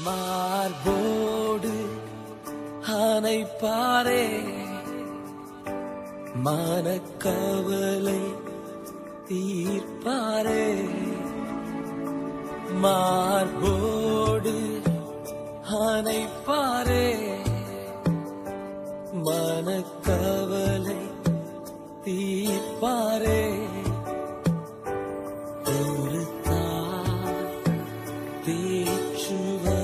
மார்போடு அணைப்பாரே மனக்கவலை தீர்ப்பாரே மார்போடு அணைப்பாரே மனக்கவலை தீர்ப்பாரே ஒரு தாய் தேற்றுவாரே